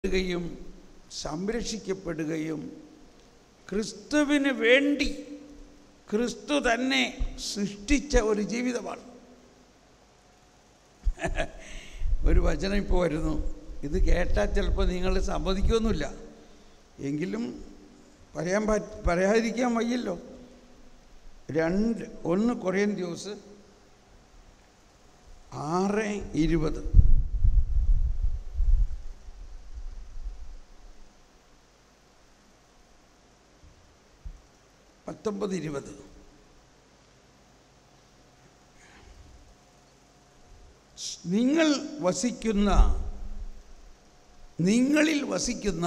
ുകയും സംരക്ഷിക്കപ്പെടുകയും ക്രിസ്തുവിന് വേണ്ടി ക്രിസ്തു തന്നെ സൃഷ്ടിച്ച ഒരു ജീവിതമാണ് ഒരു വചനം ഇപ്പോൾ വരുന്നു ഇത് കേട്ടാൽ ചിലപ്പോൾ നിങ്ങൾ സമ്മതിക്കുമൊന്നുമില്ല എങ്കിലും പറയാൻ പറ്റ പറയാതിരിക്കാൻ വയ്യല്ലോ രണ്ട് ഒന്ന് കൊറിയൻ ദിവസ് ആറ് ഇരുപത് പത്തൊമ്പത് ഇരുപത് നിങ്ങൾ വസിക്കുന്ന നിങ്ങളിൽ വസിക്കുന്ന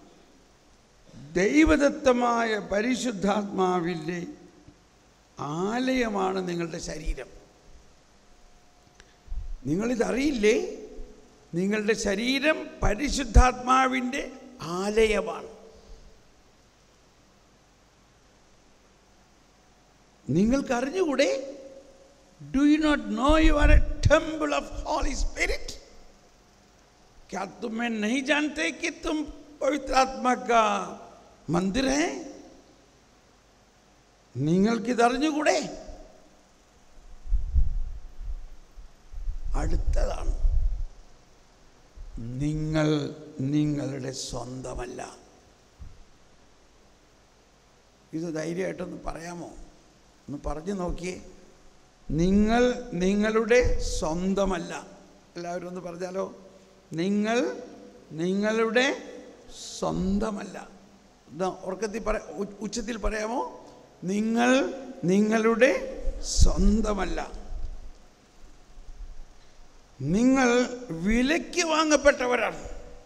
ദൈവദത്തമായ പരിശുദ്ധാത്മാവിൻ്റെ ആലയമാണ് നിങ്ങളുടെ ശരീരം നിങ്ങളിതറിയില്ലേ നിങ്ങളുടെ ശരീരം പരിശുദ്ധാത്മാവിൻ്റെ ആലയമാണ് നിങ്ങൾക്ക് അറിഞ്ഞുകൂടെ do you not know you are a temple of holy spirit क्या तुम्हें नहीं जानते कि तुम पवित्र आत्मा का मंदिर है നിങ്ങൾക്കിതറിഞ്ഞുകൂടെ അടുത്തതാണ് നിങ്ങൾ നിങ്ങളുടെ സ്വന്തമല്ല ഇത് ധൈര്യമായിട്ടൊന്ന് പറയാമോ ഒന്ന് പറഞ്ഞു നോക്കിയേ നിങ്ങൾ നിങ്ങളുടെ സ്വന്തമല്ല എല്ലാവരും ഒന്ന് പറഞ്ഞാലോ നിങ്ങൾ നിങ്ങളുടെ സ്വന്തമല്ല എന്താ ഉറക്കത്തിൽ പറ ഉ- ഉച്ചത്തിൽ പറയാമോ നിങ്ങൾ നിങ്ങളുടെ സ്വന്തമല്ല നിങ്ങൾ വിലയ്ക്ക് വാങ്ങപ്പെട്ടവരാണ്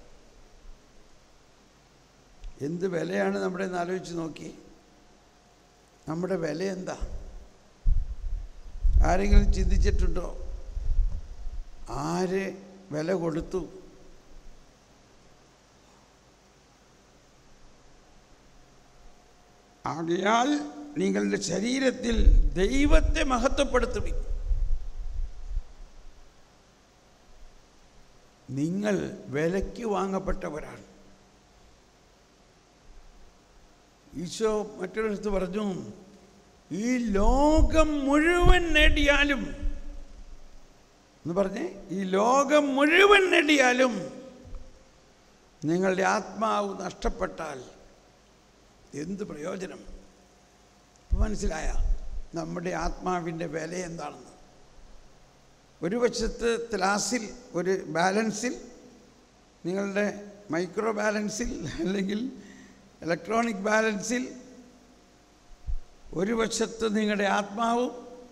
എന്ത് വിലയാണ് നമ്മുടെ ഒന്ന് ആലോചിച്ച് നോക്കി നമ്മുടെ വില എന്താ ആരെങ്കിലും ചിന്തിച്ചിട്ടുണ്ടോ ആര് വില കൊടുത്തു ആകയാൽ നിങ്ങളുടെ ശരീരത്തിൽ ദൈവത്തെ മഹത്വപ്പെടുത്തുവിൻ നിങ്ങൾ വിലയ്ക്ക് വാങ്ങപ്പെട്ടവരാണ് ഈശോ മറ്റൊരിടത്ത് പറഞ്ഞു ഈ ലോകം മുഴുവൻ നേടിയാലും എന്ന് പറഞ്ഞേ ഈ ലോകം മുഴുവൻ നേടിയാലും നിങ്ങളുടെ ആത്മാവ് നഷ്ടപ്പെട്ടാൽ എന്ത് പ്രയോജനം ഇപ്പം മനസ്സിലായ നമ്മുടെ ആത്മാവിൻ്റെ വില എന്താണെന്ന് ഒരു വശത്ത് ത്ലാസിൽ ഒരു ബാലൻസിൽ നിങ്ങളുടെ മൈക്രോ ബാലൻസിൽ അല്ലെങ്കിൽ ഇലക്ട്രോണിക് ബാലൻസിൽ ഒരു വശത്ത് നിങ്ങളുടെ ആത്മാവും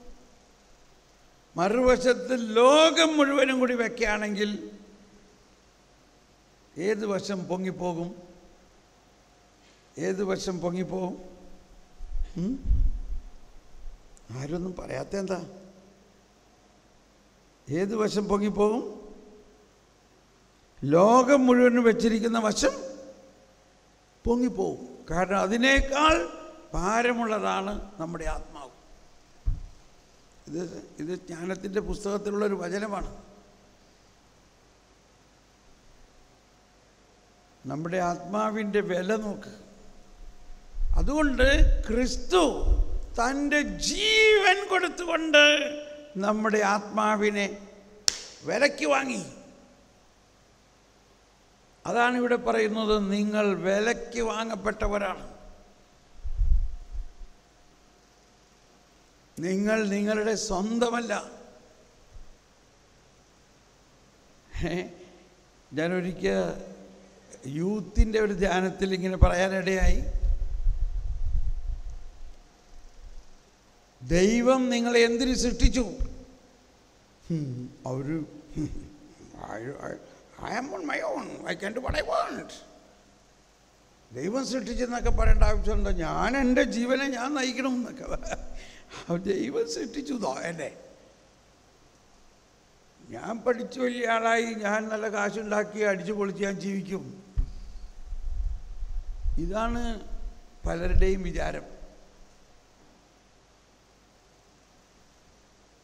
മറുവശത്ത് ലോകം മുഴുവനും കൂടി വെക്കുകയാണെങ്കിൽ ഏത് വശം പൊങ്ങിപ്പോകും ഏത് വശം പൊങ്ങിപ്പോകും ഉം? ആരൊന്നും പറയാത്ത എന്താ ഏത് വശം പൊങ്ങിപ്പോകും ലോകം മുഴുവനും വെച്ചിരിക്കുന്ന വശം പൊങ്ങിപ്പോകും കാരണം അതിനേക്കാൾ ഭാരമുള്ളതാണ് നമ്മുടെ ആത്മാവ് ഇത് ഇത് ജ്ഞാനത്തിൻ്റെ പുസ്തകത്തിലുള്ളൊരു വചനമാണ് നമ്മുടെ ആത്മാവിൻ്റെ വില നോക്ക് അതുകൊണ്ട് ക്രിസ്തു തൻ്റെ ജീവൻ കൊടുത്തുകൊണ്ട് നമ്മുടെ ആത്മാവിനെ വിലയ്ക്ക് വാങ്ങി അതാണ് ഇവിടെ പറയുന്നത് നിങ്ങൾ വിലയ്ക്ക് വാങ്ങപ്പെട്ടവരാണ് നിങ്ങൾ നിങ്ങളുടെ സ്വന്തമല്ല ഏ? ഞാനൊരിക്കൽ യൂത്തിൻ്റെ ഒരു ധ്യാനത്തിൽ ഇങ്ങനെ പറയാനിടയായി ദൈവം നിങ്ങളെ എന്തിനു സൃഷ്ടിച്ചു അവർ I am on my own I can do what I want ദൈവം സൃഷ്ടിച്ചെന്നൊക്കെ പറയേണ്ട ആവശ്യമുണ്ടോ ഞാൻ എൻ്റെ ജീവനെ ഞാൻ നയിക്കണം എന്നൊക്കെ ആ ദൈവം സൃഷ്ടിച്ചു തോ എന്നെ ഞാൻ പഠിച്ചു വലിയ ആളായി ഞാൻ നല്ല കാശുണ്ടാക്കി അടിച്ചു പൊളിച്ച് ഞാൻ ജീവിക്കും ഇതാണ് പലരുടെയും വിചാരം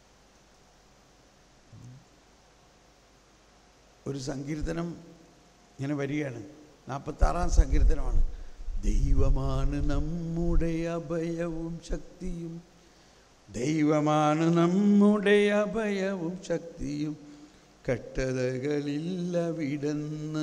ഒരു സങ്കീർത്തനം ഇങ്ങനെ വരികയാണ് നാൽപ്പത്താറാം സങ്കീർത്തനമാണ് ദൈവമാണ് നമ്മുടെ അഭയവും ശക്തിയും ദൈവമാണ് നമ്മുടെ അഭയവും ശക്തിയും കെട്ടതകളില്ല വിടന്ന്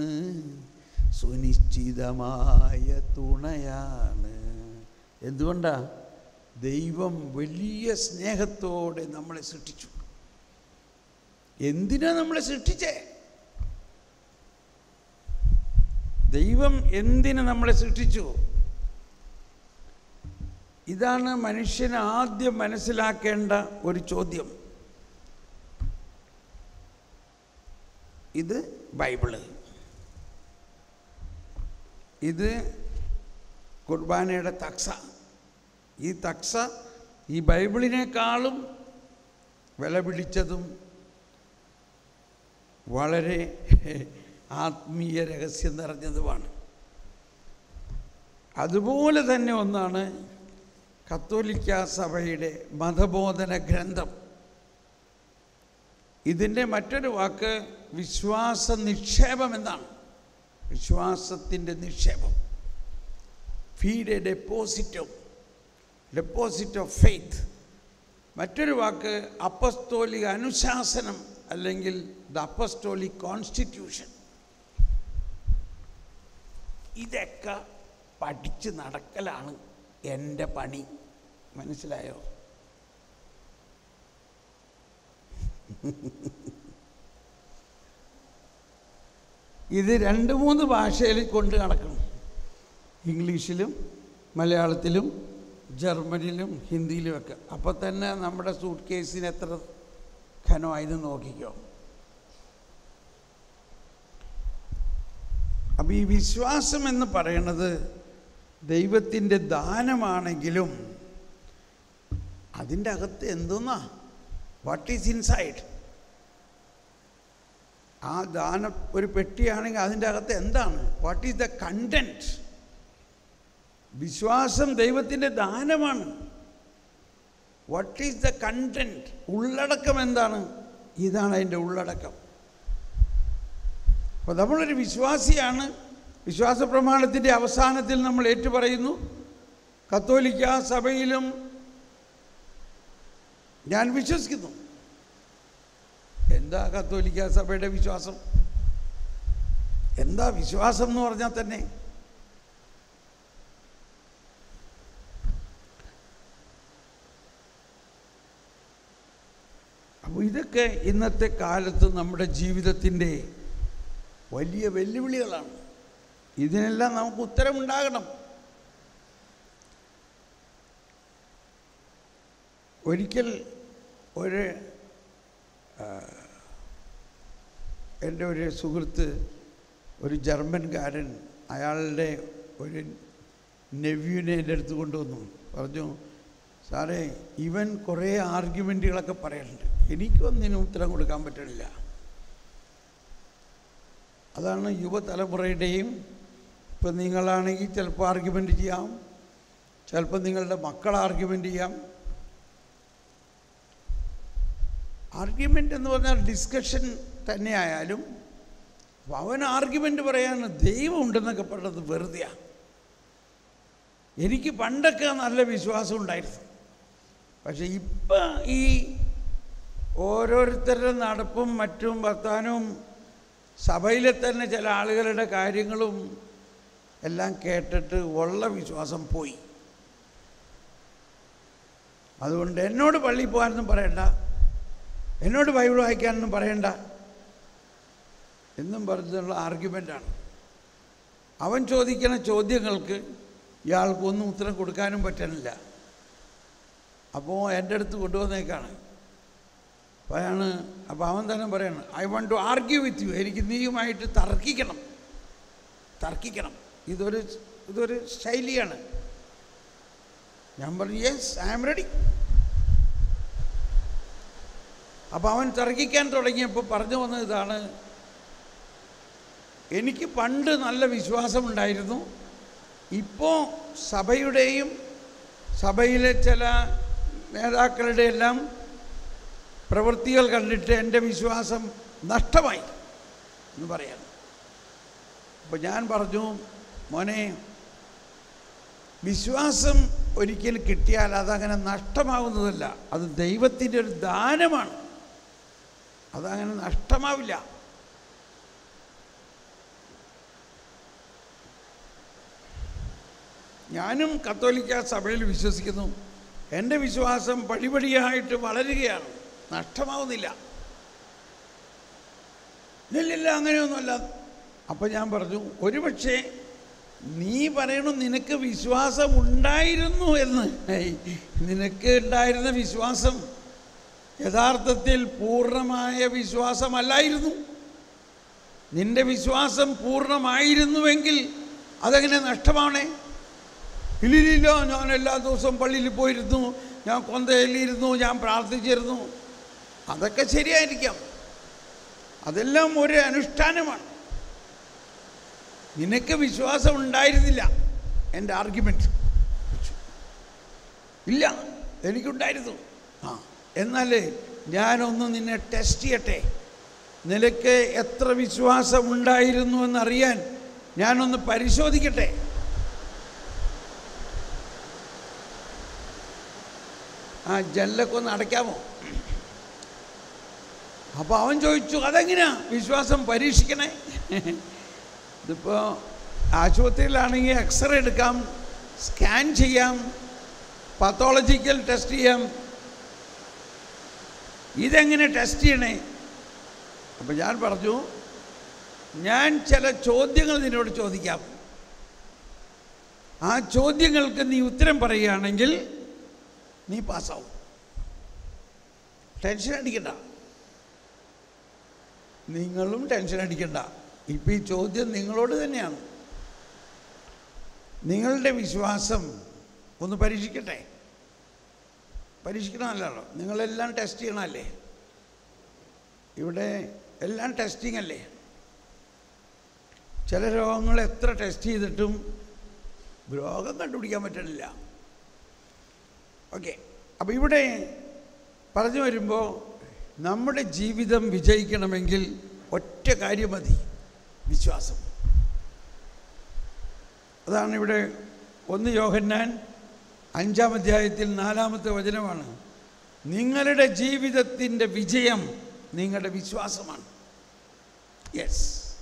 സുനിശ്ചിതമായ തുണയാണ് എന്തുകൊണ്ടാ ദൈവം വലിയ സ്നേഹത്തോടെ നമ്മളെ സൃഷ്ടിച്ചു എന്തിനാ നമ്മളെ സൃഷ്ടിച്ചേ ദൈവം എന്തിനു നമ്മളെ സൃഷ്ടിച്ചു ഇതാണ് മനുഷ്യന് ആദ്യം മനസ്സിലാക്കേണ്ട ഒരു ചോദ്യം ഇത് ബൈബിള് ഇത് കുർബാനയുടെ തക്സ ഈ തക്സ ഈ ബൈബിളിനേക്കാളും വില പിടിച്ചതും വളരെ ആത്മീയ രഹസ്യം നിറഞ്ഞതുമാണ് അതുപോലെ തന്നെ ഒന്നാണ് കത്തോലിക്ക സഭയുടെ മതബോധന ഗ്രന്ഥം ഇതിൻ്റെ മറ്റൊരു വാക്ക് വിശ്വാസ നിക്ഷേപം എന്നാണ് വിശ്വാസത്തിൻ്റെ നിക്ഷേപം ഫീഡ് a deposit of deposit of faith മറ്റൊരു വാക്ക് അപ്പസ്തോലിക അനുശാസനം അല്ലെങ്കിൽ ദ അപ്പസ്തോലിക് കോൺസ്റ്റിറ്റ്യൂഷൻ ഇതൊക്കെ പഠിച്ച് നടക്കലാണ് എൻ്റെ പണി മനസ്സിലായോ ഇത് രണ്ട് മൂന്ന് ഭാഷയിൽ കൊണ്ട് നടക്കണം ഇംഗ്ലീഷിലും മലയാളത്തിലും ജർമ്മനിലും ഹിന്ദിയിലുമൊക്കെ അപ്പോൾ തന്നെ നമ്മുടെ സൂട്ട് കേസിന് എത്ര ഘനമായത് നോക്കിക്കോ അപ്പം ഈ വിശ്വാസം എന്ന് പറയുന്നത് ദൈവത്തിൻ്റെ ദാനമാണെങ്കിലും അതിൻ്റെ അകത്ത് എന്തെന്നാ വാട്ട് ഈസ് ഇൻസൈഡ് ആ ദാനം ഒരു പെട്ടിയാണെങ്കിൽ അതിൻ്റെ അകത്ത് എന്താണ് വാട്ട് ഈസ് ദ കണ്ടൻറ്റ് വിശ്വാസം ദൈവത്തിൻ്റെ ദാനമാണ് വാട്ട് ഈസ് ദ കണ്ടൻറ്റ് ഉള്ളടക്കം എന്താണ് ഇതാണ് അതിൻ്റെ ഉള്ളടക്കം അപ്പോൾ നമ്മളൊരു വിശ്വാസിയാണ് വിശ്വാസ പ്രമാണത്തിൻ്റെ അവസാനത്തിൽ നമ്മൾ ഏറ്റുപറയുന്നു കത്തോലിക്ക സഭയിലും ഞാൻ വിശ്വസിക്കുന്നു എന്താ കത്തോലിക്ക സഭയുടെ വിശ്വാസം എന്താ വിശ്വാസം എന്ന് പറഞ്ഞാൽ തന്നെ അപ്പോൾ ഇതൊക്കെ ഇന്നത്തെ കാലത്ത് നമ്മുടെ ജീവിതത്തിൻ്റെ വലിയ വെല്ലുവിളികളാണ് ഇതിനെല്ലാം നമുക്ക് ഉത്തരമുണ്ടാകണം ഒരിക്കൽ ഒരു ആ, എൻ്റെ ഒരു സുഹൃത്ത് ഒരു ജർമ്മൻകാരൻ അയാളുടെ ഒരു നെവ്യൂനെ എൻ്റെ അടുത്ത് കൊണ്ടുവന്നു പറഞ്ഞു സാറേ ഇവൻ കുറേ ആർഗ്യുമെൻറ്റുകളൊക്കെ പറയുന്നുണ്ട് എനിക്കൊന്നിനും ഉത്തരം കൊടുക്കാൻ പറ്റണില്ല അതാണ് യുവതലമുറയുടെയും ഇപ്പം നിങ്ങളാണെങ്കിൽ ചിലപ്പോൾ ആർഗ്യുമെൻ്റ് ചെയ്യാം ചിലപ്പോൾ നിങ്ങളുടെ മക്കൾ ആർഗ്യുമെൻ്റ് ചെയ്യാം ആർഗ്യുമെൻ്റ് എന്ന് പറഞ്ഞാൽ ഡിസ്കഷൻ തന്നെയായാലും അപ്പോൾ അവൻ ആർഗ്യുമെൻ്റ് പറയാൻ ദൈവം ഉണ്ടെന്നൊക്കെ പറഞ്ഞത് വെറുതെയാണ് എനിക്ക് പണ്ടൊക്കെ നല്ല വിശ്വാസം ഉണ്ടായിരുന്നു പക്ഷേ ഇപ്പം ഈ ഓരോരുത്തരുടെ നടപ്പും മറ്റും വർത്താനവും സഭയിലെ തന്നെ ചില ആളുകളുടെ കാര്യങ്ങളും എല്ലാം കേട്ടിട്ട് ഉള്ള വിശ്വാസം പോയി അതുകൊണ്ട് എന്നോട് പള്ളിയിൽ പോകാനൊന്നും പറയണ്ട എന്നോട് ബൈബിൾ വായിക്കാനൊന്നും പറയണ്ട എന്നും പറഞ്ഞുള്ള ആർഗ്യുമെൻ്റാണ് അവൻ ചോദിക്കുന്ന ചോദ്യങ്ങൾക്ക് ഇയാൾക്കൊന്നും ഉത്തരം കൊടുക്കാനും പറ്റണില്ല അപ്പോൾ എൻ്റെ അടുത്ത് കൊണ്ടുവന്നേക്കാണ് അപ്പോൾ അയാണ് അപ്പോൾ അവൻ തന്നെ പറയണം I want to argue with you എനിക്ക് നീയുമായിട്ട് തർക്കിക്കണം തർക്കിക്കണം ഇതൊരു ഇതൊരു ശൈലിയാണ് ഞാൻ പറഞ്ഞു യെസ് ഐ ആം റെഡി അപ്പോൾ അവൻ തർക്കിക്കാൻ തുടങ്ങിയപ്പോൾ പറഞ്ഞു വന്നത് ഇതാണ് എനിക്ക് പണ്ട് നല്ല വിശ്വാസമുണ്ടായിരുന്നു ഇപ്പോൾ സഭയുടെയും സഭയിലെ ചില നേതാക്കളുടെ എല്ലാം പ്രവൃത്തികൾ കണ്ടിട്ട് എൻ്റെ വിശ്വാസം നഷ്ടമായി എന്ന് പറയാം അപ്പോൾ ഞാൻ പറഞ്ഞു മോനെ വിശ്വാസം ഒരിക്കൽ കിട്ടിയാൽ അതങ്ങനെ നഷ്ടമാവുന്നതല്ല അത് ദൈവത്തിൻ്റെ ഒരു ദാനമാണ് അതങ്ങനെ നഷ്ടമാവില്ല ഞാനും കത്തോലിക്ക സഭയിൽ വിശ്വസിക്കുന്നു എൻ്റെ വിശ്വാസം പടിപടിയായിട്ട് വളരുകയാണ് നഷ്ടമാവുന്നില്ല ഇല്ലില്ല അങ്ങനെയൊന്നുമല്ല അപ്പം ഞാൻ പറഞ്ഞു ഒരുപക്ഷെ നീ പറയണം നിനക്ക് വിശ്വാസം ഉണ്ടായിരുന്നു എന്ന് ഏയ്, നിനക്ക് ഉണ്ടായിരുന്ന വിശ്വാസം യഥാർത്ഥത്തിൽ പൂർണ്ണമായ വിശ്വാസമല്ലായിരുന്നു നിന്റെ വിശ്വാസം പൂർണ്ണമായിരുന്നുവെങ്കിൽ അതെങ്ങനെ നഷ്ടമാണേ ഇല്ലില്ല ഞാൻ എല്ലാ ദിവസവും പള്ളിയിൽ പോയിരുന്നു ഞാൻ കൊന്തയിലിരുന്നു ഞാൻ പ്രാർത്ഥിച്ചിരുന്നു അതൊക്കെ ശരിയായിരിക്കാം അതെല്ലാം ഒരു അനുഷ്ഠാനമാണ് നിനക്ക് വിശ്വാസം ഉണ്ടായിരുന്നില്ല എൻ്റെ ആർഗ്യുമെൻറ്റ് ഇല്ല എനിക്കുണ്ടായിരുന്നു ആ എന്നാൽ ഞാനൊന്ന് നിന്നെ ടെസ്റ്റ് ചെയ്യട്ടെ നിനക്ക് എത്ര വിശ്വാസം ഉണ്ടായിരുന്നു എന്നറിയാൻ ഞാനൊന്ന് പരിശോധിക്കട്ടെ ആ ജനലൊക്കെ ഒന്ന് അടയ്ക്കാമോ അപ്പോൾ അവൻ ചോദിച്ചു അതെങ്ങനെയാ വിശ്വാസം പരീക്ഷിക്കണേ ഇതിപ്പോൾ ആശുപത്രിയിലാണെങ്കിൽ എക്സ്റേ എടുക്കാം സ്കാൻ ചെയ്യാം പത്തോളജിക്കൽ ടെസ്റ്റ് ചെയ്യാം ഇതെങ്ങനെ ടെസ്റ്റ് ചെയ്യണേ അപ്പോൾ ഞാൻ പറഞ്ഞു ഞാൻ ചില ചോദ്യങ്ങൾ നിന്നോട് ചോദിക്കാം ആ ചോദ്യങ്ങൾക്ക് നീ ഉത്തരം പറയുകയാണെങ്കിൽ നീ പാസ്സാവും ടെൻഷൻ അടിക്കണ്ട നിങ്ങളും ടെൻഷൻ അടിക്കണ്ട ഇപ്പം ഈ ചോദ്യം നിങ്ങളോട് തന്നെയാണ് നിങ്ങളുടെ വിശ്വാസം ഒന്ന് പരീക്ഷിക്കട്ടെ പരീക്ഷിക്കണമല്ലോ നിങ്ങളെല്ലാം ടെസ്റ്റ് ചെയ്യണമല്ലേ ഇവിടെ എല്ലാം ടെസ്റ്റിംഗ് അല്ലേ ചില രോഗങ്ങൾ എത്ര ടെസ്റ്റ് ചെയ്തിട്ടും രോഗം കണ്ടുപിടിക്കാൻ പറ്റണില്ല ഓക്കെ അപ്പോൾ ഇവിടെ പറഞ്ഞു വരുമ്പോൾ നമ്മുടെ ജീവിതം വിജയിക്കണമെങ്കിൽ ഒറ്റ കാര്യം മതി വിശ്വാസം അതാണ് ഇവിടെ ഒന്ന് യോഹന്നാൻ അഞ്ചാം അധ്യായത്തിൽ നാലാമത്തെ വചനമാണ് നിങ്ങളുടെ ജീവിതത്തിൻ്റെ വിജയം നിങ്ങളുടെ വിശ്വാസമാണ് യെസ്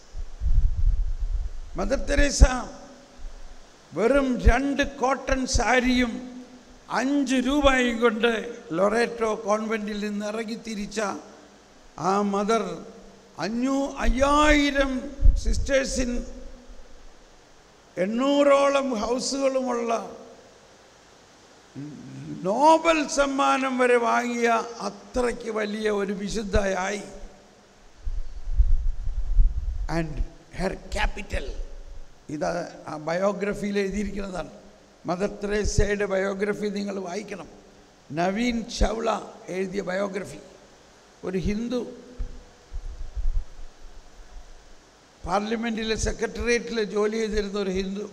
മദർ തെരേസ വെറും രണ്ട് കോട്ടൺ സാരിയും അഞ്ച് രൂപയും കൊണ്ട് ലൊറേറ്റോ കോൺവെൻറ്റിൽ നിന്ന് ഇറങ്ങി തിരിച്ച ആ മദർ അഞ്ഞൂ അയ്യായിരം സിസ്റ്റേഴ്സിൻ എണ്ണൂറോളം ഹൗസുകളുമുള്ള നോബൽ സമ്മാനം വരെ വാങ്ങിയ അത്രയ്ക്ക് വലിയ ഒരു വിശുദ്ധയായി ആൻഡ് ഹെർ ക്യാപിറ്റൽ ഇത് ആ ബയോഗ്രഫിയിൽ എഴുതിയിരിക്കുന്നതാണ് മദർ തെരേസയുടെ ബയോഗ്രഫി നിങ്ങൾ വായിക്കണം നവീൻ ചൗള എഴുതിയ ബയോഗ്രഫി ഒരു ഹിന്ദു പാർലമെൻറ്റിലെ സെക്രട്ടേറിയറ്റിൽ ജോലി ചെയ്തിരുന്ന ഒരു ഹിന്ദു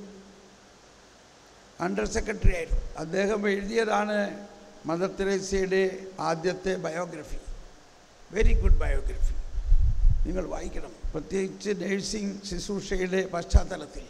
അണ്ടർ സെക്രട്ടറി ആയിരുന്നു അദ്ദേഹം എഴുതിയതാണ് മദർ തെരേസയുടെ ആദ്യത്തെ ബയോഗ്രഫി വെരി ഗുഡ് ബയോഗ്രഫി നിങ്ങൾ വായിക്കണം പ്രത്യേകിച്ച് നേഴ്സിംഗ് ശുശ്രൂഷയുടെ പശ്ചാത്തലത്തിൽ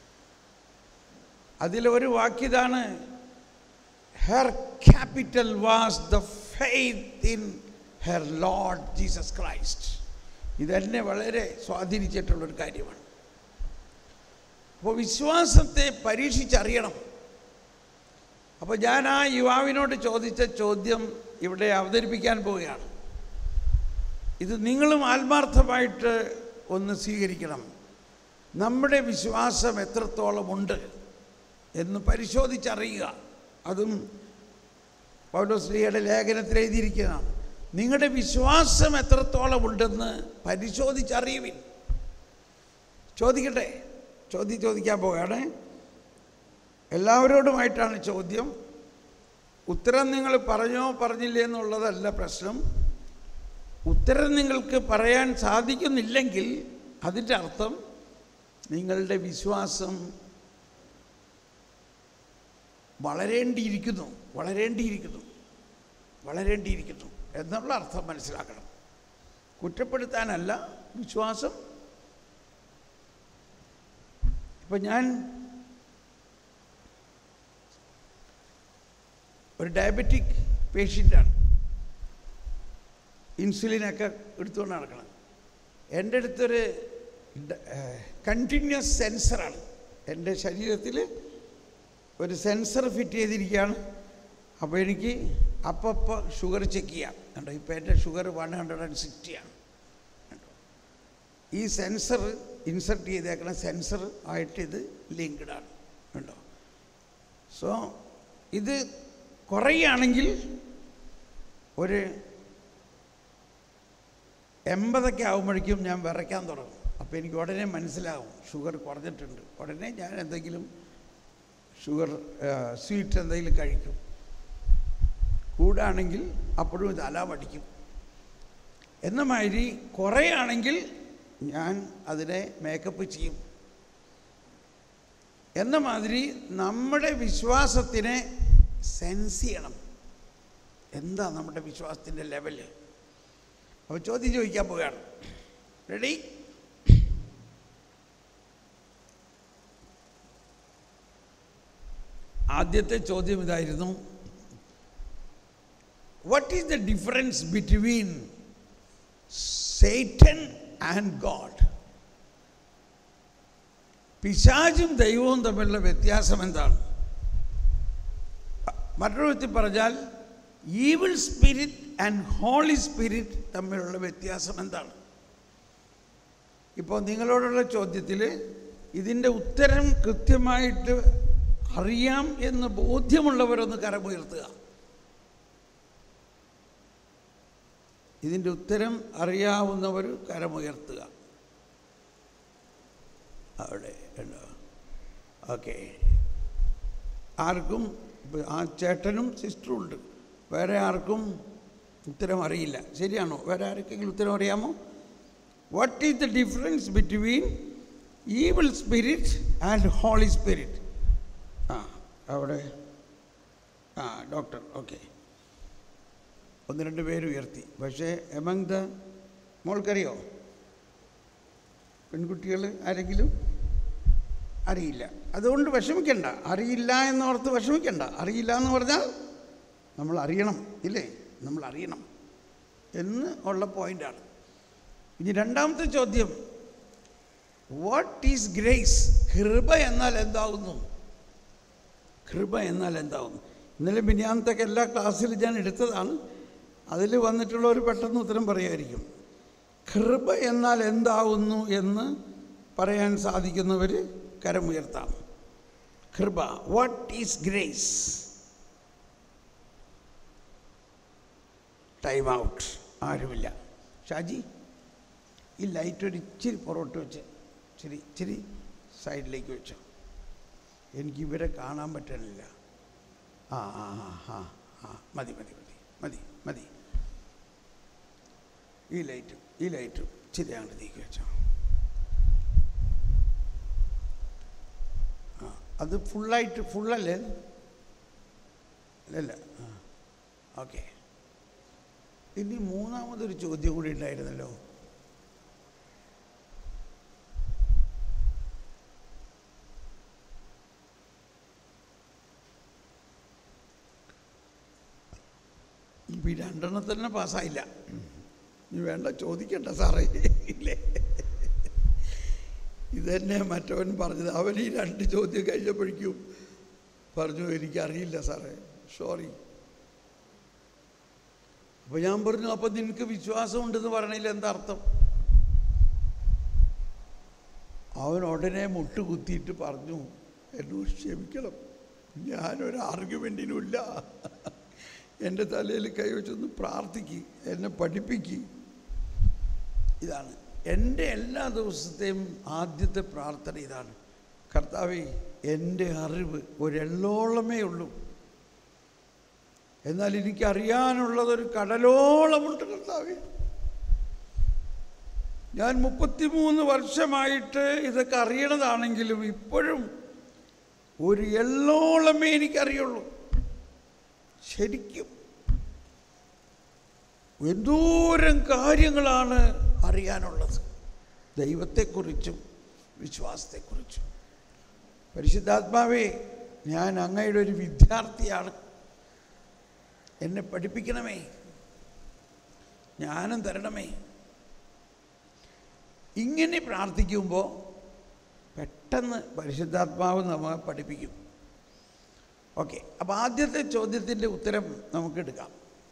അതിലൊരു വാക്യതാണ് her capital was the faith in her lord Jesus Christ ഇതെന്നെ വളരെ സ്വാധീനിച്ചിട്ടുള്ളൊരു കാര്യമാണ് അപ്പോൾ വിശ്വാസത്തെ പരീക്ഷിച്ചറിയണം അപ്പോൾ ഞാൻ ആ യുവാവിനോട് ചോദിച്ച ചോദ്യം ഇവിടെ അവതരിപ്പിക്കാൻ പോവുകയാണ് ഇത് നിങ്ങളും ആത്മാർത്ഥമായിട്ട് ഒന്ന് സ്വീകരിക്കണം നമ്മുടെ വിശ്വാസം എത്രത്തോളം ഉണ്ട് എന്ന് പരിശോധിച്ചറിയുക അതും പൗലോസ്ലിയുടെ ലേഖനത്തിൽ എഴുതിയിരിക്കുന്നതാണ് നിങ്ങളുടെ വിശ്വാസം എത്രത്തോളം ഉണ്ടെന്ന് പരിശോധിച്ചറിയുവിൻ ചോദിക്കട്ടെ ചോദ്യം ചോദിക്കാൻ പോവുകയാണ് എല്ലാവരോടുമായിട്ടാണ് ചോദ്യം ഉത്തരം നിങ്ങൾ പറഞ്ഞോ പറഞ്ഞില്ലേ എന്നുള്ളതല്ല പ്രശ്നം ഉത്തരം നിങ്ങൾക്ക് പറയാൻ സാധിക്കുന്നില്ലെങ്കിൽ അതിൻ്റെ അർത്ഥം നിങ്ങളുടെ വിശ്വാസം വളരേണ്ടിയിരിക്കുന്നു വളരേണ്ടിയിരിക്കുന്നു വളരേണ്ടിയിരിക്കുന്നു എന്നുള്ള അർത്ഥം മനസ്സിലാക്കണം കുറ്റപ്പെടുത്താനല്ല വിശ്വാസം ഇപ്പം ഞാൻ ഒരു ഡയബറ്റിക് പേഷ്യൻ്റാണ് ഇൻസുലിനൊക്കെ എടുത്തുകൊണ്ട് നടക്കണം എൻ്റെ അടുത്തൊരു കണ്ടിന്യൂസ് സെൻസറാണ് എൻ്റെ ശരീരത്തിൽ ഒരു സെൻസർ ഫിറ്റ് ചെയ്തിരിക്കുകയാണ് അപ്പോൾ എനിക്ക് അപ്പപ്പോൾ ഷുഗർ ചെക്ക് ചെയ്യാം കണ്ടോ ഇപ്പോൾ എൻ്റെ ഷുഗർ വൺ ഹൺഡ്രഡ് ആൻഡ് സിക്സ്റ്റിയാണ് ഈ സെൻസർ ഇൻസർട്ട് ചെയ്തേക്കണ സെൻസർ ആയിട്ട് ഇത് ലിങ്ക്ഡ് ആണ് കണ്ടോ സോ ഇത് കുറയുകയാണെങ്കിൽ ഒരു എൺപതൊക്കെ ആകുമ്പോഴേക്കും ഞാൻ വിറയ്ക്കാൻ തുടങ്ങും അപ്പോൾ എനിക്ക് ഉടനെ മനസ്സിലാവും ഷുഗർ കുറഞ്ഞിട്ടുണ്ട് ഉടനെ ഞാൻ എന്തെങ്കിലും ഷുഗർ സ്വീറ്റ് എന്തെങ്കിലും കഴിക്കും കൂടാണെങ്കിൽ അപ്പോഴും ഇത് അലാമടിക്കും എന്ന മാതിരി കുറയാണെങ്കിൽ ഞാൻ അതിനെ മേക്കപ്പ് ചെയ്യും എന്ന മാതിരി നമ്മുടെ വിശ്വാസത്തിനെ സെൻസ് ചെയ്യണം എന്താ നമ്മുടെ വിശ്വാസത്തിൻ്റെ ലെവല് അപ്പോൾ ചോദ്യം ചോദിക്കാൻ പോവുകയാണ് റെഡി ആദ്യത്തെ ചോദ്യം ഇതായിരുന്നു what is the difference between Satan and God പിശാചും ദൈവവും തമ്മിലുള്ള വ്യത്യാസം എന്താണ് മറ്റൊരു വിധത്തിൽ പറഞ്ഞാൽ evil spirit and Holy Spirit തമ്മിലുള്ള വ്യത്യാസം എന്താണ് ഇപ്പോൾ നിങ്ങളോടുള്ള ചോദ്യത്തിൽ ഇതിൻ്റെ ഉത്തരം കൃത്യമായിട്ട് അറിയാം എന്ന് ബോധ്യമുള്ളവരൊന്ന് കരമുയർത്തുക ഇതിൻ്റെ ഉത്തരം അറിയാവുന്നവർ കരമുയർത്തുക അവിടെ ഉണ്ടോ ഓക്കെ ആർക്കും ആ ചേട്ടനും സിസ്റ്ററും ഉണ്ട് വേറെ ആർക്കും ഉത്തരം അറിയില്ല ശരിയാണോ വേറെ ആർക്കെങ്കിലും ഉത്തരം അറിയാമോ what is the difference between evil spirit and Holy Spirit ആ അവിടെ ആ ഡോക്ടർ ഓക്കെ ഒന്ന് രണ്ട് പേര് ഉയർത്തി പക്ഷേ എമംഗ് ദ മോൾക്കറിയോ പെൺകുട്ടികൾ ആരെങ്കിലും അറിയില്ല അതുകൊണ്ട് വിഷമിക്കണ്ട അറിയില്ല എന്നോർത്ത് വിഷമിക്കണ്ട അറിയില്ല എന്ന് പറഞ്ഞാൽ നമ്മൾ അറിയണം ഇല്ലേ നമ്മൾ അറിയണം എന്ന് ഉള്ള പോയിൻ്റാണ് ഇനി രണ്ടാമത്തെ ചോദ്യം വാട്ട് ഈസ് ഗ്രേസ് കൃപ എന്നാൽ എന്താകുന്നു കൃപ എന്നാൽ എന്താകുന്നു ഇന്നലെ മിനിയാന്നത്തൊക്കെ എല്ലാ ക്ലാസ്സിലും ഞാൻ എടുത്തതാണ് അതിൽ വന്നിട്ടുള്ളവർ പെട്ടെന്ന് ഉത്തരം പറയുമായിരിക്കും കൃപ എന്നാൽ എന്താകുന്നു എന്ന് പറയാൻ സാധിക്കുന്നവർ കരമുയർത്താം കൃപ what is grace time out ആരുമില്ല ഷാജി ഈ ലൈറ്റ് ഒരു ഇച്ചിരി പുറകോട്ട് വെച്ച് ഇച്ചിരി ഇച്ചിരി സൈഡിലേക്ക് വെച്ചോ എനിക്ക് ഇവരെ കാണാൻ പറ്റണില്ല ആ ആ ആ ആ ആ മതി മതി മതി മതി മതി ഈ ലൈറ്റും ഈ ലൈറ്റും ഇച്ചിരി അങ്ങോട്ട് നീക്കി വെച്ചോ ആ അത് ഫുള്ളായിട്ട് ഫുള്ളല്ലേ അല്ലല്ല ആ ഓക്കെ ഇനി മൂന്നാമതൊരു ചോദ്യം കൂടി ഉണ്ടായിരുന്നല്ലോ ഇപ്പം ഈ രണ്ടെണ്ണം തന്നെ പാസ്സായില്ല ഇനി വേണ്ട ചോദിക്കണ്ട സാറേ ഇല്ലേ ഇതന്നെ മറ്റവൻ പറഞ്ഞത് അവൻ ഈ രണ്ട് ചോദ്യം കഴിഞ്ഞപ്പോഴേക്കും പറഞ്ഞു എനിക്കറിയില്ല സാറേ സോറി അപ്പോൾ ഞാൻ പറഞ്ഞു അപ്പം നിനക്ക് വിശ്വാസം ഉണ്ടെന്ന് പറയണതിൽ എന്താ അർത്ഥം അവൻ ഉടനെ മുട്ടുകുത്തിയിട്ട് പറഞ്ഞു എന്നോട് ക്ഷമിക്കണം ഞാനൊരു ആർഗ്യുമെൻറ്റിനുമില്ല എൻ്റെ തലയിൽ കൈവച്ചൊന്ന് പ്രാർത്ഥിക്ക് എന്നെ പഠിപ്പിക്ക് ഇതാണ് എൻ്റെ എല്ലാ ദിവസത്തെയും ആദ്യത്തെ പ്രാർത്ഥന ഇതാണ് കർത്താവേ എൻ്റെ അറിവ് ഒരെള്ളോളമേ ഉള്ളൂ എന്നാൽ എനിക്കറിയാനുള്ളതൊരു കടലോളമുണ്ട് കർത്താവേ ഞാൻ മുപ്പത്തിമൂന്ന് വർഷമായിട്ട് ഇതൊക്കെ അറിയണതാണെങ്കിലും ഇപ്പോഴും ഒരു എള്ളോളമേ എനിക്കറിയുള്ളൂ ശരിക്കും എന്തോരം കാര്യങ്ങളാണ് അറിയാനുള്ളത് ദൈവത്തെക്കുറിച്ചും വിശ്വാസത്തെക്കുറിച്ചും പരിശുദ്ധാത്മാവേ ഞാൻ അങ്ങയുടെ ഒരു വിദ്യാർത്ഥിയാണ് എന്നെ പഠിപ്പിക്കണമേ ജ്ഞാനം തരണമേ ഇങ്ങനെ പ്രാർത്ഥിക്കുമ്പോൾ പെട്ടെന്ന് പരിശുദ്ധാത്മാവ് നമ്മെ പഠിപ്പിക്കും ഓക്കെ അപ്പോൾ ആദ്യത്തെ ചോദ്യത്തിൻ്റെ ഉത്തരം നമുക്കെടുക്കാം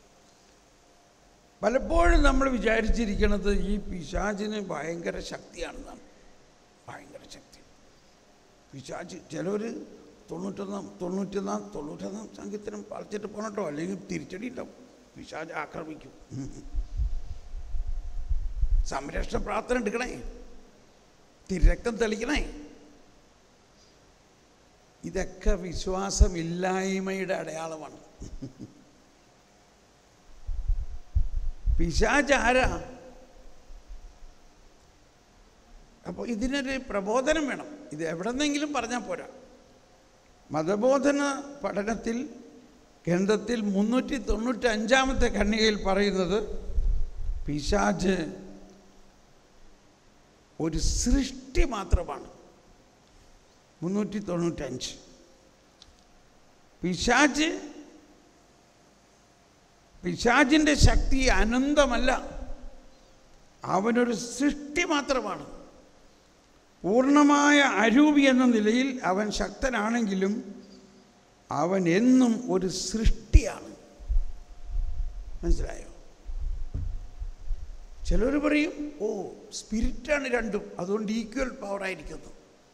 പലപ്പോഴും നമ്മൾ വിചാരിച്ചിരിക്കുന്നത് ഈ പിശാചിന് ഭയങ്കര ശക്തിയാണെന്നാണ് ഭയങ്കര ശക്തി പിശാച് ചിലർ തൊണ്ണൂറ്റൊന്നാം തൊണ്ണൂറ്റൊന്നാം തൊണ്ണൂറ്റൊന്നാം സംഗീതത്തിനും പറിച്ചിട്ട് പോകണട്ടോ അല്ലെങ്കിൽ തിരിച്ചടി ഉണ്ടാവും പിശാച് ആക്രമിക്കും സംരക്ഷണ പ്രാർത്ഥന എടുക്കണേ തിരക്തം തെളിക്കണേ ഇതൊക്കെ വിശ്വാസമില്ലായ്മയുടെ അടയാളമാണ് പിശാച് ആരാ അപ്പോൾ ഇതിനൊരു പ്രബോധനം വേണം ഇത് എവിടെന്നെങ്കിലും പറഞ്ഞാൽ പോരാ മതബോധന പഠനത്തിൽ ഗ്രന്ഥത്തിൽ മുന്നൂറ്റി തൊണ്ണൂറ്റി അഞ്ചാമത്തെ ഖണ്ഡികയിൽ പറയുന്നത് പിശാജ് ഒരു സൃഷ്ടി മാത്രമാണ് മുന്നൂറ്റി തൊണ്ണൂറ്റഞ്ച് പിശാജ് പിശാജിൻ്റെ ശക്തി അനന്തമല്ല അവനൊരു സൃഷ്ടി മാത്രമാണ് പൂർണ്ണമായ അരൂപി എന്ന നിലയിൽ അവൻ ശക്തനാണെങ്കിലും അവൻ എന്നും ഒരു സൃഷ്ടിയാണ് മനസ്സിലായോ ചിലർ പറയും ഓ സ്പിരിറ്റാണ് രണ്ടും അതുകൊണ്ട് ഈക്വൽ പവറായിരിക്കുന്നു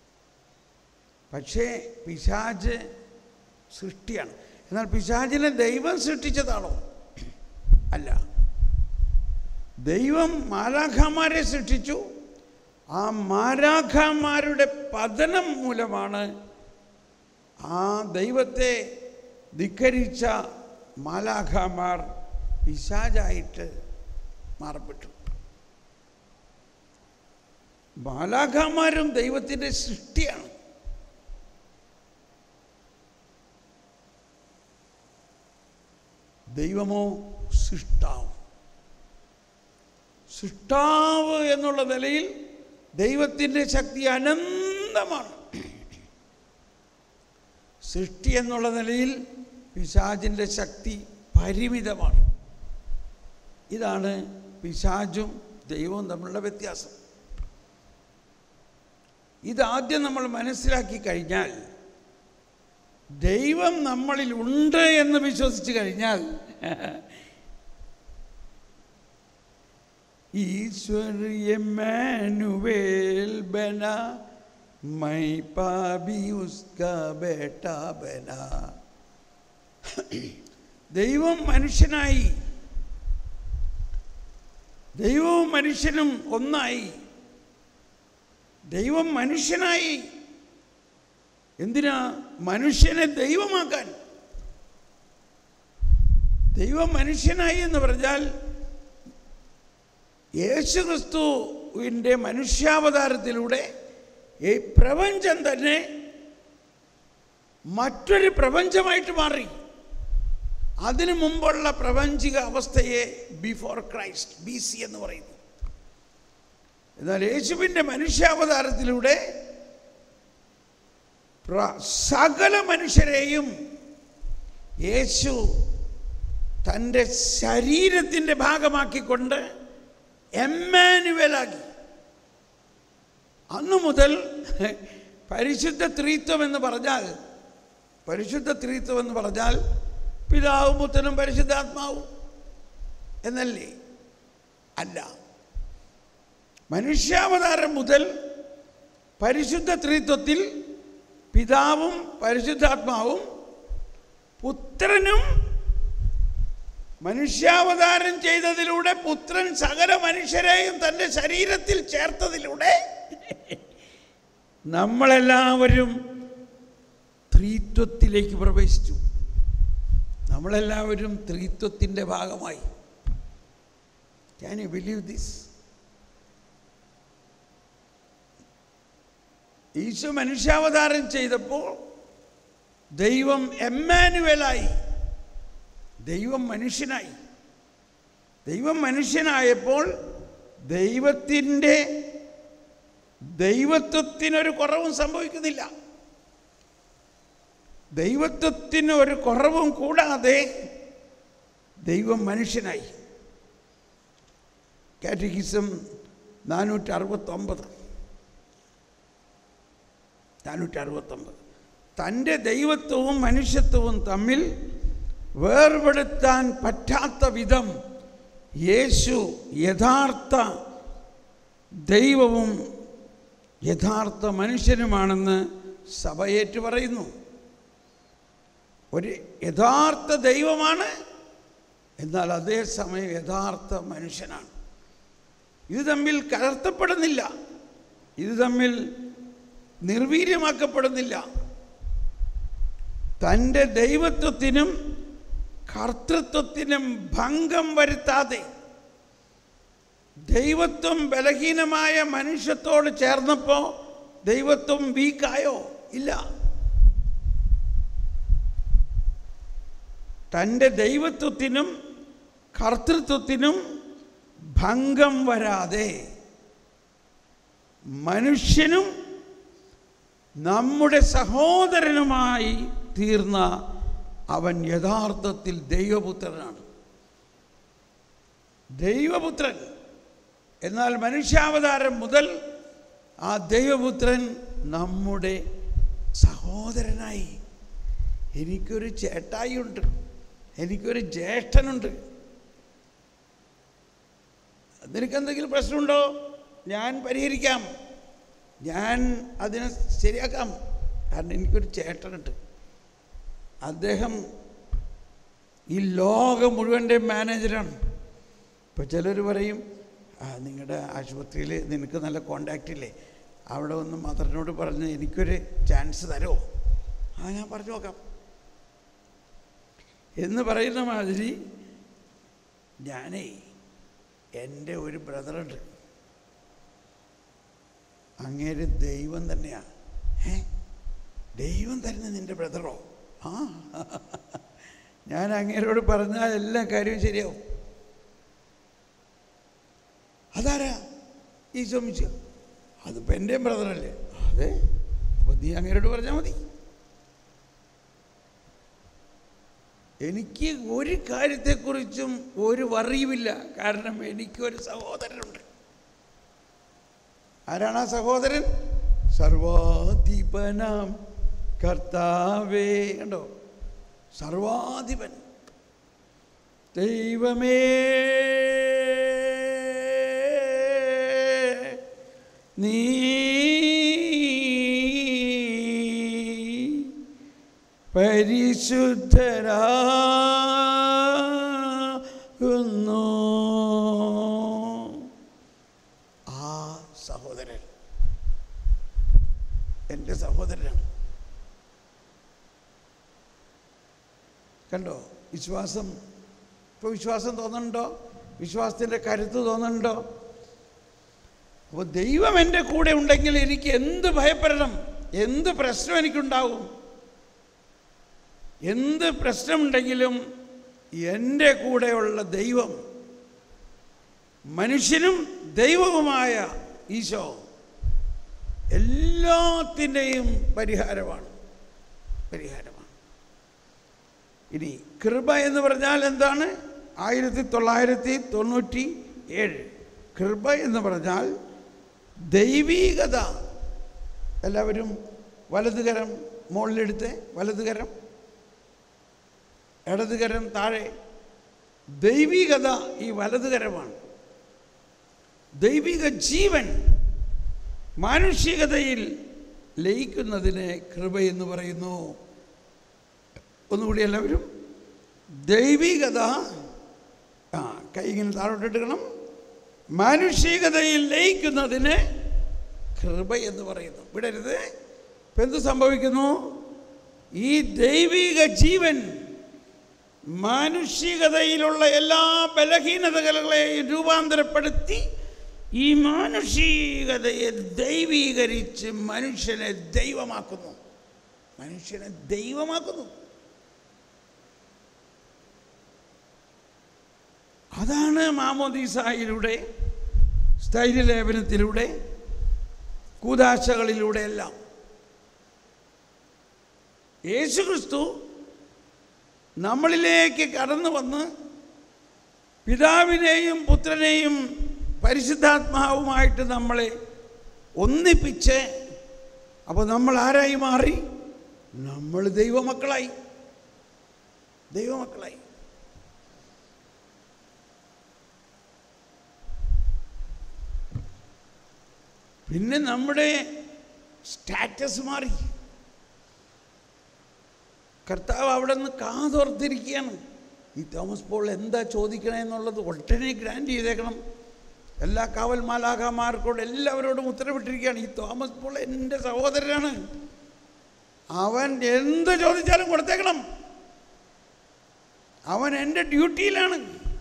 പക്ഷേ പിശാജ് സൃഷ്ടിയാണ് എന്നാൽ പിശാജിനെ ദൈവം സൃഷ്ടിച്ചതാണോ അല്ല ദൈവം മാലാഖമാരെ സൃഷ്ടിച്ചു ആ മാരാഖമാരുടെ പതനം മൂലമാണ് ആ ദൈവത്തെ ധിക്കരിച്ച മാലാഖമാർ പിശാചായിട്ട് മാറപ്പെട്ടു മാലാഖമാരും ദൈവത്തിൻ്റെ സൃഷ്ടിയാണ് ദൈവമോ സൃഷ്ടാവ് സൃഷ്ടാവ് എന്നുള്ള നിലയിൽ ദൈവത്തിൻ്റെ ശക്തി അനന്തമാണ് സൃഷ്ടി എന്നുള്ള നിലയിൽ പിശാചിൻ്റെ ശക്തി പരിമിതമാണ് ഇതാണ് പിശാചും ദൈവവും തമ്മിലുള്ള വ്യത്യാസം ഇതാദ്യം നമ്മൾ മനസ്സിലാക്കി കഴിഞ്ഞാൽ ദൈവം നമ്മളിൽ ഉണ്ട് എന്ന് വിശ്വസിച്ച് കഴിഞ്ഞാൽ ईश्वर मैनुवेल बना मैं पापी उसका बेटा बना ദൈവം മനുഷ്യനായി ദൈവവും മനുഷ്യനും ഒന്നായി ദൈവം മനുഷ്യനായി എന്തിനാ മനുഷ്യനെ ദൈവമാക്കാൻ ദൈവം മനുഷ്യനായി എന്ന് പറഞ്ഞാൽ യേശുക്രിസ്തുവിൻ്റെ മനുഷ്യാവതാരത്തിലൂടെ ഈ പ്രപഞ്ചം തന്നെ മറ്റൊരു പ്രപഞ്ചമായിട്ട് മാറി അതിനു മുമ്പുള്ള പ്രപഞ്ചിക അവസ്ഥയെ ബിഫോർ ക്രൈസ്റ്റ് ബി സി എന്ന് പറയുന്നു എന്നാൽ യേശുവിൻ്റെ മനുഷ്യാവതാരത്തിലൂടെ പ്ര- സകല മനുഷ്യരെയും യേശു തൻ്റെ ശരീരത്തിൻ്റെ ഭാഗമാക്കിക്കൊണ്ട് എമ്മാനുവലാക്കി അന്നു മുതൽ പരിശുദ്ധ ത്രീത്വം എന്ന് പറഞ്ഞാൽ പരിശുദ്ധ ത്രീത്വം എന്ന് പറഞ്ഞാൽ പിതാവും പുത്രനും പരിശുദ്ധാത്മാവും എന്നല്ലേ അല്ല മനുഷ്യാവതാരം മുതൽ പരിശുദ്ധ ത്രിത്വത്തിൽ പിതാവും പരിശുദ്ധാത്മാവും പുത്രനും മനുഷ്യാവതാരം ചെയ്തതിലൂടെ പുത്രൻ സകല മനുഷ്യരെയും തൻ്റെ ശരീരത്തിൽ ചേർത്തതിലൂടെ നമ്മളെല്ലാവരും ത്രിത്വത്തിലേക്ക് പ്രവേശിച്ചു നമ്മളെല്ലാവരും ത്രിത്വത്തിൻ്റെ ഭാഗമായി can you believe this Isho മനുഷ്യാവതാരം ചെയ്തപ്പോൾ ദൈവം എമ്മാനുവലായി ദൈവം മനുഷ്യനായി ദൈവം മനുഷ്യനായപ്പോൾ ദൈവത്തിൻ്റെ ദൈവത്വത്തിനൊരു കുറവും സംഭവിക്കുന്നില്ല ദൈവത്വത്തിന് ഒരു കുറവും കൂടാതെ ദൈവം മനുഷ്യനായി കാറ്റഗിസം നാനൂറ്റി അറുപത്തൊമ്പത് നാനൂറ്റി അറുപത്തൊമ്പത് തൻ്റെ ദൈവത്വവും മനുഷ്യത്വവും തമ്മിൽ വേർപെടുത്താൻ പറ്റാത്ത വിധം യേശു യഥാർത്ഥ ദൈവവും യഥാർത്ഥ മനുഷ്യനുമാണെന്ന് സഭ ഏറ്റു പറയുന്നു ഒരു യഥാർത്ഥ ദൈവമാണ് എന്നാൽ അതേസമയം യഥാർത്ഥ മനുഷ്യനാണ് ഇത് തമ്മിൽ കലർത്തപ്പെടുന്നില്ല ഇത് തമ്മിൽ നിർവീര്യമാക്കപ്പെടുന്നില്ല തൻ്റെ ദൈവത്വത്തിനും കർത്തൃത്വത്തിനും ഭംഗം വരുത്താതെ ദൈവത്വം ബലഹീനമായ മനുഷ്യത്തോട് ചേർന്നപ്പോൾ ദൈവത്വം വീക്കായോ ഇല്ല തൻ്റെ ദൈവത്വത്തിനും കർത്തൃത്വത്തിനും ഭംഗം വരാതെ മനുഷ്യനും നമ്മുടെ സഹോദരനുമായി തീർന്ന അവൻ യഥാർത്ഥത്തിൽ ദൈവപുത്രനാണ് ദൈവപുത്രൻ എന്നാൽ മനുഷ്യാവതാരം മുതൽ ആ ദൈവപുത്രൻ നമ്മുടെ സഹോദരനായി എനിക്കൊരു ചേട്ടായിയുണ്ട് എനിക്കൊരു ജ്യേഷ്ഠനുണ്ട് നിനക്ക് എന്തെങ്കിലും പ്രശ്നമുണ്ടോ ഞാൻ പരിഹരിക്കാം ഞാൻ അതിനെ ശരിയാക്കാം കാരണം എനിക്കൊരു ചേട്ടനുണ്ട് അദ്ദേഹം ഈ ലോകം മുഴുവൻ്റെ മാനേജറാണ് ഇപ്പോൾ ചിലർ പറയും "ആ, നിങ്ങളുടെ ആശുപത്രിയിൽ നിനക്ക് നല്ല കോണ്ടാക്റ്റ് ഇല്ലേ അവിടെ ഒന്ന് മദറിനോട് പറഞ്ഞ് എനിക്കൊരു ചാൻസ് തരുമോ ആ ഞാൻ പറഞ്ഞു നോക്കാം എന്ന് പറയുന്ന മാതിരി ഞാനേ എൻ്റെ ഒരു ബ്രദറുണ്ട് അങ്ങേര് ദൈവം തന്നെയാ ഏ ദൈവം തരുന്ന നിൻ്റെ ബ്രദറോ ആ ഞാൻ അങ്ങേരോട് പറഞ്ഞാൽ എല്ലാ കാര്യവും ശരിയാവും അതാരാ ഈ ചോമിച്ച അതിപ്പോൾ എൻ്റെയും ബ്രദറല്ലേ അതെ അപ്പോൾ നീ അങ്ങേരോട് പറഞ്ഞാൽ മതി എനിക്ക് ഒരു കാര്യത്തെക്കുറിച്ചും ഒരു വറിയുമില്ല കാരണം എനിക്കൊരു സഹോദരനുണ്ട് ആരാണ് ആ സഹോദരൻ സർവാധിപനാം കർത്താവേ കണ്ടോ സർവാധിപൻ ദൈവമേ നീ പരിശുദ്ധരാകുന്നു ആ സഹോദരൻ എൻ്റെ സഹോദരനാണ് കണ്ടോ വിശ്വാസം ഇപ്പോൾ വിശ്വാസം തോന്നുന്നുണ്ടോ വിശ്വാസത്തിൻ്റെ കരുത്ത് തോന്നുന്നുണ്ടോ അപ്പോൾ ദൈവം എൻ്റെ കൂടെ ഉണ്ടെങ്കിൽ എനിക്ക് എന്ത് ഭയപ്പെടണം എന്ത് പ്രശ്നം എനിക്കുണ്ടാവും എന്ത് പ്രശ്നമുണ്ടെങ്കിലും എൻ്റെ കൂടെയുള്ള ദൈവം മനുഷ്യനും ദൈവവുമായ ഈശോ എല്ലാത്തിൻ്റെയും പരിഹാരമാണ് പരിഹാരമാണ് ഇനി കൃപ എന്ന് പറഞ്ഞാൽ എന്താണ് ആയിരത്തി തൊള്ളായിരത്തി തൊണ്ണൂറ്റി ഏഴ് കൃപ എന്ന് പറഞ്ഞാൽ ദൈവീകത എല്ലാവരും വലതുകരം മുകളിലെടുത്ത് വലതുകരം ഇടതുകരം താഴെ ദൈവികത ഈ വലതുകരമാണ് ദൈവിക ജീവൻ മാനുഷികതയിൽ ലയിക്കുന്നതിനെ കൃപയെന്ന് പറയുന്നു ഒന്നുകൂടി എല്ലാവരും ദൈവികത ആ കൈ ഇങ്ങനെ താഴോട്ടെടുക്കണം മാനുഷികതയിൽ ലയിക്കുന്നതിന് കൃപ എന്ന് പറയുന്നു വിടരുത് ഇപ്പം എന്ത് സംഭവിക്കുന്നു ഈ ദൈവിക ജീവൻ മാനുഷികതയിലുള്ള എല്ലാ ബലഹീനതകളെയും രൂപാന്തരപ്പെടുത്തി ഈ മാനുഷികതയെ ദൈവീകരിച്ച് മനുഷ്യനെ ദൈവമാക്കുന്നു മനുഷ്യനെ ദൈവമാക്കുന്നു അതാണ് മാമോദീസായിലൂടെ സ്ഥൈര്യലേപനത്തിലൂടെ കൂതാശകളിലൂടെ എല്ലാം യേശു ക്രിസ്തു നമ്മളിലേക്ക് കടന്നു വന്ന് പിതാവിനെയും പുത്രനെയും പരിശുദ്ധാത്മാവുമായിട്ട് നമ്മളെ ഒന്നിപ്പിച്ച് അപ്പോൾ നമ്മൾ ആരായി മാറി നമ്മൾ ദൈവമക്കളായി ദൈവമക്കളായി പിന്നെ നമ്മുടെ സ്റ്റാറ്റസ് മാറി കർത്താവ് അവിടെ നിന്ന് കാതോർത്തിരിക്കുകയാണ് ഈ തോമസ് പോൾ എന്താ ചോദിക്കണേ എന്നുള്ളത് ഒട്ടനെ ഗ്രാൻഡ് ചെയ്തേക്കണം എല്ലാ കാവൽ മാലാഖമാർക്കോട് എല്ലാവരോടും ഉത്തരവിട്ടിരിക്കുകയാണ് ഈ തോമസ് പോൾ എൻ്റെ സഹോദരനാണ് അവൻ എന്ത് ചോദിച്ചാലും കൊടുത്തേക്കണം അവൻ എൻ്റെ ഡ്യൂട്ടിയിലാണ്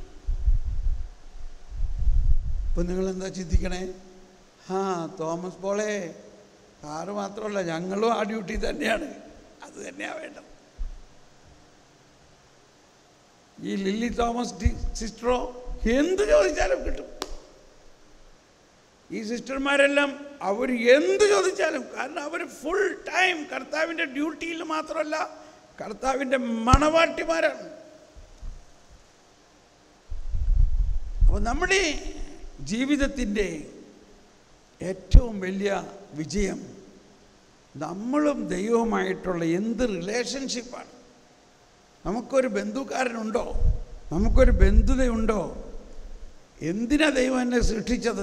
ഇപ്പം നിങ്ങൾ എന്താ ചിന്തിക്കണേ ആ തോമസ് പോളെ സാറ് മാത്രമല്ല ഞങ്ങളും ആ ഡ്യൂട്ടി തന്നെയാണ് അത് തന്നെയാണ് വേണ്ടത് ഈ ലില്ലി തോമസ് ഡി സിസ്റ്ററോ എന്ത് ചോദിച്ചാലും കിട്ടും ഈ സിസ്റ്റർമാരെല്ലാം അവർ എന്ത് ചോദിച്ചാലും കാരണം അവർ ഫുൾ ടൈം കർത്താവിൻ്റെ ഡ്യൂട്ടിയിൽ മാത്രമല്ല കർത്താവിൻ്റെ മണവാട്ടിമാരാണ് അപ്പോൾ നമ്മുടെ ജീവിതത്തിൻ്റെ ഏറ്റവും വലിയ വിജയം നമ്മളും ദൈവവുമായിട്ടുള്ള എന്ത് റിലേഷൻഷിപ്പാണ് നമുക്കൊരു ബന്ധുക്കാരനുണ്ടോ നമുക്കൊരു ബന്ധുതയുണ്ടോ എന്തിനാ ദൈവം എന്നെ സൃഷ്ടിച്ചത്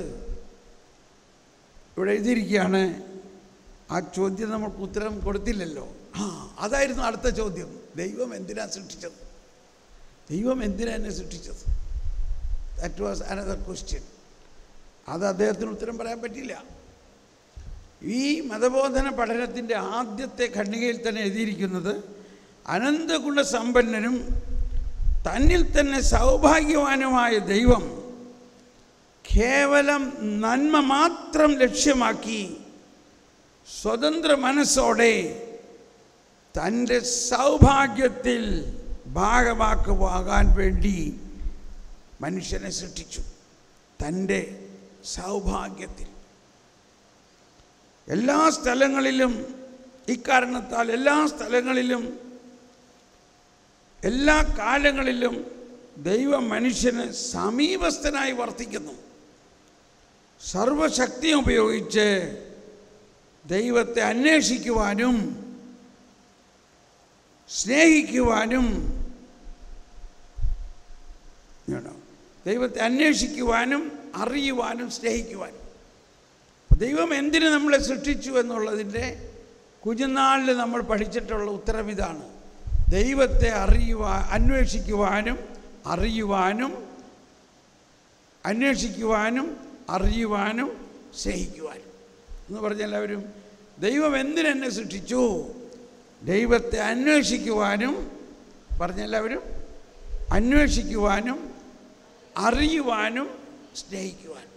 ഇവിടെ എഴുതിയിരിക്കുകയാണ് ആ ചോദ്യം നമുക്ക് ഉത്തരം കൊടുത്തില്ലല്ലോ ആ അതായിരുന്നു അടുത്ത ചോദ്യം ദൈവം എന്തിനാ സൃഷ്ടിച്ചത് ദൈവം എന്തിനാ എന്നെ സൃഷ്ടിച്ചത് ദാറ്റ് വാസ് അനദർ ക്വസ്റ്റ്യൻ അത് അദ്ദേഹത്തിന് ഉത്തരം പറയാൻ പറ്റില്ല ഈ മതബോധന പഠനത്തിൻ്റെ ആദ്യത്തെ ഖണ്ഡികയിൽ തന്നെ എഴുതിയിരിക്കുന്നത് അനന്തഗുണസമ്പന്നനും തന്നിൽ തന്നെ സൗഭാഗ്യവാനുമായ ദൈവം കേവലം നന്മ മാത്രം ലക്ഷ്യമാക്കി സ്വതന്ത്ര മനസ്സോടെ തൻ്റെ സൗഭാഗ്യത്തിൽ ഭാഗമാക്കുവാകാൻ വേണ്ടി മനുഷ്യനെ സൃഷ്ടിച്ചു തൻ്റെ സൗഭാഗ്യത്തിൽ എല്ലാ സ്ഥലങ്ങളിലും ഇക്കാരണത്താൽ എല്ലാ സ്ഥലങ്ങളിലും എല്ലാ കാലങ്ങളിലും ദൈവം മനുഷ്യന് സമീപസ്ഥനായി വർത്തിക്കുന്നു സർവശക്തിയും ഉപയോഗിച്ച് ദൈവത്തെ അന്വേഷിക്കുവാനും സ്നേഹിക്കുവാനും you know, ദൈവത്തെ അന്വേഷിക്കുവാനും അറിയുവാനും സ്നേഹിക്കുവാനും ദൈവം എന്തിനു നമ്മളെ സൃഷ്ടിച്ചു എന്നുള്ളതിൻ്റെ കുഞ്ഞുനാളിൽ നമ്മൾ പഠിച്ചിട്ടുള്ള ഉത്തരം ഇതാണ് ദൈവത്തെ അറിയുവാ അന്വേഷിക്കുവാനും അറിയുവാനും അന്വേഷിക്കുവാനും അറിയുവാനും സ്നേഹിക്കുവാനും എന്ന് പറഞ്ഞ എല്ലാവരും ദൈവം എന്തിനെന്നെ സൃഷ്ടിച്ചു ദൈവത്തെ അന്വേഷിക്കുവാനും പറഞ്ഞെല്ലാവരും അന്വേഷിക്കുവാനും അറിയുവാനും സ്നേഹിക്കുവാനും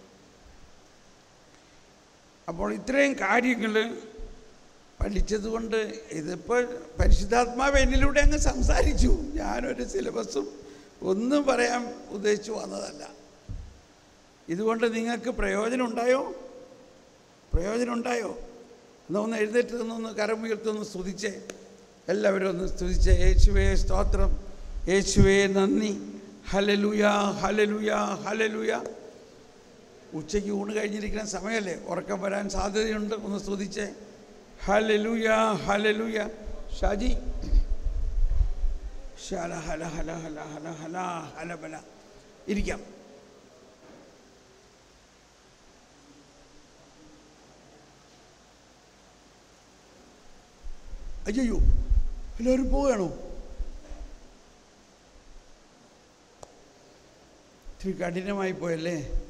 അപ്പോൾ ഇത്രയും കാര്യങ്ങൾ പഠിച്ചതുകൊണ്ട് ഇതിപ്പോൾ പരിശുദ്ധാത്മാവ് എന്നിലൂടെ അങ്ങ് സംസാരിച്ചു ഞാനൊരു സിലബസും ഒന്നും പറയാൻ ഉദ്ദേശിച്ചു വന്നതല്ല ഇതുകൊണ്ട് നിങ്ങൾക്ക് പ്രയോജനം ഉണ്ടായോ പ്രയോജനം ഉണ്ടായോ എന്നാ ഒന്ന് എഴുന്നേറ്റ് നിന്നൊന്ന് കരമുയർത്തൊന്ന് സ്തുതിച്ചേ എല്ലാവരും ഒന്ന് സ്തുതിച്ചേ യേശുവേ സ്തോത്രം യേശുവേ നന്ദി ഹലലുയ ഹലലുയ ഹലലുയ ഉച്ചയ്ക്ക് ഊണ് കഴിഞ്ഞിരിക്കുന്ന സമയമല്ലേ ഉറക്കം വരാൻ സാധ്യതയുണ്ട് ഒന്ന് സ്തുതിച്ചേ ഹലലുയ ഹലലുയ ഷാജി ശല ഹല ഹല ഹല ഹല ഹല ഹലബല ഇരിക്കാം അയ്യോ എല്ലാവരും പോവുകയാണോ ഇത്തിരി കഠിനമായി പോയല്ലേ